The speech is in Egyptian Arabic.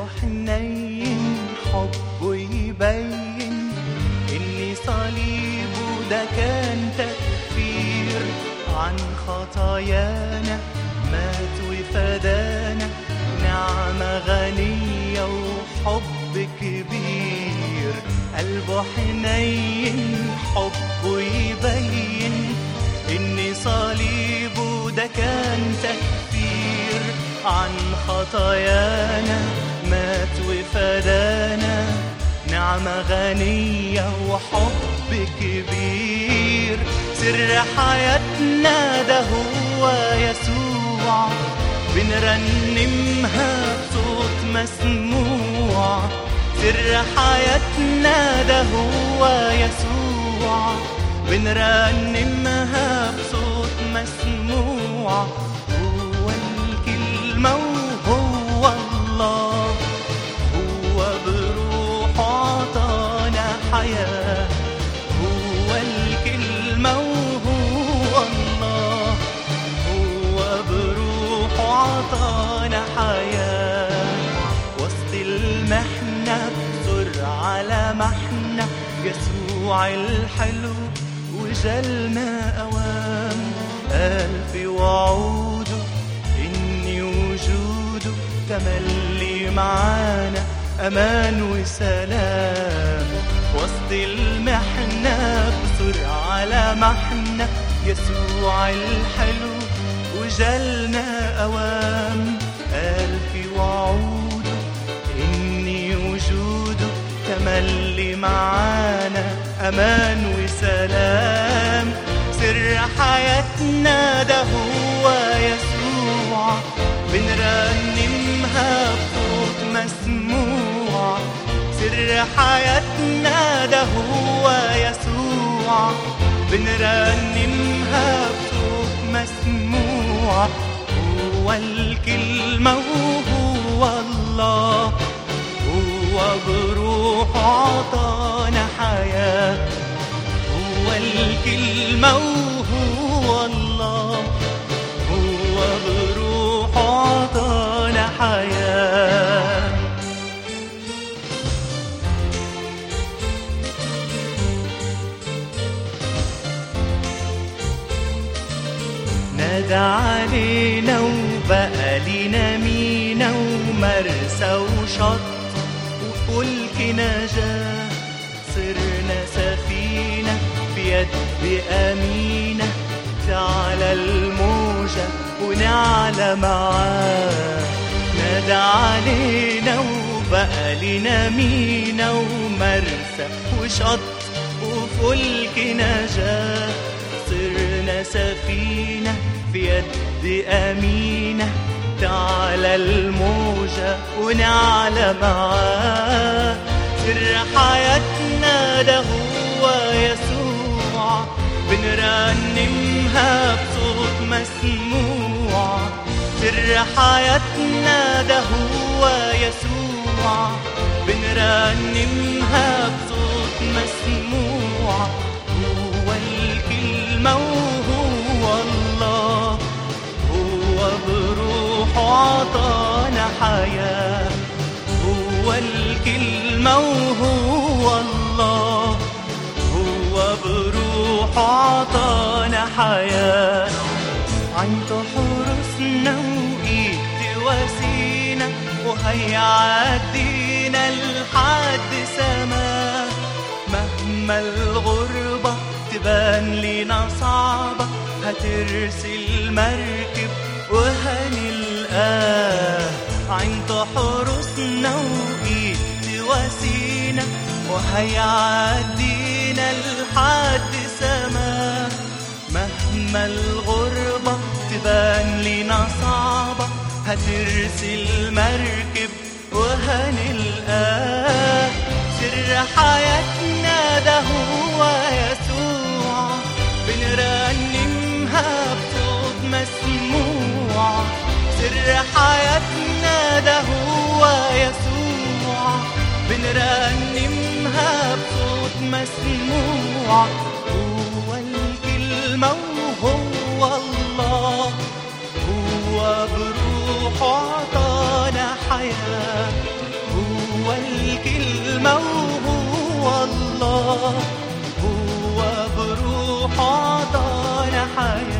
حنين حبه يبين إني صليبه ده كان تكفير عن خطايانا مات وفدانا نعمة غنية وحب كبير قلبه حنين حبه يبين إني صليبه ده كان تكفير عن خطايانا مات وفدانا نعمة غنية وحب كبير سر حياتنا ده هو يسوع بنرنمها بصوت مسموع سر حياتنا ده هو يسوع بنرنمها بصوت مسموع هو الكلمة وهو الله هو بروحه عطانا حياة هو الكلمة وهو الله هو بروحه عطانا حياة وسط المحنة بسر على محنة يسوع الحلو وجالنا أوام قال في وعوده إني وجوده تملي معانا أمان وسلام وسط المحنة بسر على محنة يسوع الحلو وجالنا أوام قال في وعوده إني وجوده تملي معانا أمان وسلام سر حياتنا ده هو يسوع بنرنمها بصوت مسموع سر حياتنا ده هو يسوع بنرنمها بصوت مسموع هو الكلمة وهو الله هو بروحه عطانا حياة هو الكلمة وهو الله هو بروحه عطانا حياة نادى علينا وبقى لينا مينا ومرسى وشط وفلك نجاة صرنا سفينة بيد أمينة تعلى الموجة ونعلى معاه نادى علينا وبقى لينا مينا ومرسى وشط وفلك نجاة صرنا سفينة في يد أمينة تعلى الموجة ونعلى معاه سر حياتنا ده هو يسوع بنرنمها بصوت مسموع سر حياتنا ده هو يسوع بنرنمها بصوت مسموع هو الكلمة وهو الله هو بروحه عطانا حياة هو الكلمة وهو الله هو بروحه عطانا حياة عند حرسنا وإيد تواسينا وهيعدينا لحد سما مهما الغربة تبان لينا صعبة هترسل مركب وهنلقاه عند حرسنا وإيد تواسينا وهيعدينا لحد سما مهما الغربة تبان لينا صعبة هترسل مركب وهنلقاه سر حياتنا ده هو يسوع بنرنمها بصوت مسموع سر حياتنا ده هو يسوع بنرنمها بصوت مسموع هو الكلمة وهو الله هو بروحه عطانا حياة الكلمة وهو الله هو بروح عطانا حياة